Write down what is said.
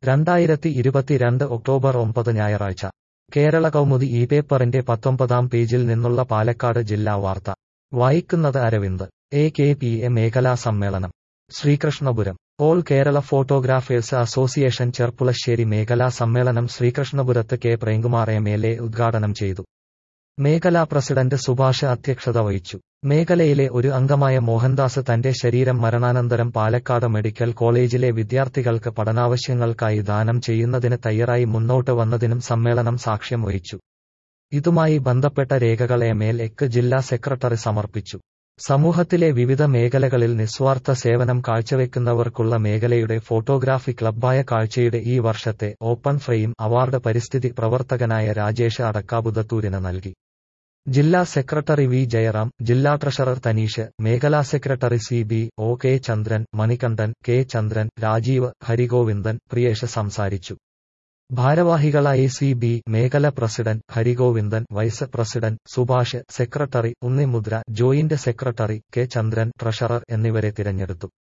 രണ്ടായിരത്തി ഇരുപത്തിരണ്ട് ഒക്ടോബർ ഒമ്പത് ഞായറാഴ്ച കേരള കൗമുദി ഈ പേപ്പറിന്റെ പത്തൊമ്പതാം പേജിൽ നിന്നുള്ള പാലക്കാട് ജില്ലാ വാർത്ത വായിക്കുന്നത് Aravind A K P A മേഖലാ സമ്മേളനം Sreekrishnapuram all Kerala photographers association Cherpulassery മേഖലാ സമ്മേളനം ശ്രീകൃഷ്ണപുരത്ത് K Premkumar M L A ഉദ്ഘാടനം ചെയ്തു മേഖലാ പ്രസിഡന്റ് സുഭാഷ് അധ്യക്ഷത വഹിച്ചു മേഖലയിലെ ഒരു അംഗമായ മോഹൻദാസ് തന്റെ ശരീരം മരണാനന്തരം പാലക്കാട് മെഡിക്കൽ കോളേജിലെ വിദ്യാർത്ഥികൾക്ക് പഠനാവശ്യങ്ങൾക്കായി ദാനം ചെയ്യുന്നതിന് തയ്യാറായി മുന്നോട്ട് വന്നതിനും സമ്മേളനം സാക്ഷ്യം വഹിച്ചു ഇതുമായി ബന്ധപ്പെട്ട രേഖകൾ എം എൽ എക്ക് ജില്ലാ സെക്രട്ടറി സമർപ്പിച്ചു സമൂഹത്തിലെ വിവിധ മേഖലകളിൽ നിസ്വാർത്ഥ സേവനം കാഴ്ചവെക്കുന്നവർക്കുള്ള മേഖലയുടെ ഫോട്ടോഗ്രാഫി ക്ലബ്ബായ കാഴ്ചയുടെ ഈ വർഷത്തെ ഓപ്പൺ ഫ്രെയിം അവാർഡ് പരിസ്ഥിതി പ്രവർത്തകനായ രാജേഷ് അടക്കാബുദത്തൂരിന് നൽകി ജില്ലാ സെക്രട്ടറി വി ജയറാം ജില്ലാ ട്രഷറർ തനീഷ് മേഖലാ secretary C B O K Chandran Manikandan K Chandran Rajeev Harigovindan Priyesh സംസാരിച്ചു ഭാരവാഹികളായി സി ബി മേഖല president Harigovindan vice president Subhash secretary Unnimudra joint secretary K Chandran treasurer എന്നിവരെ തിരഞ്ഞെടുത്തു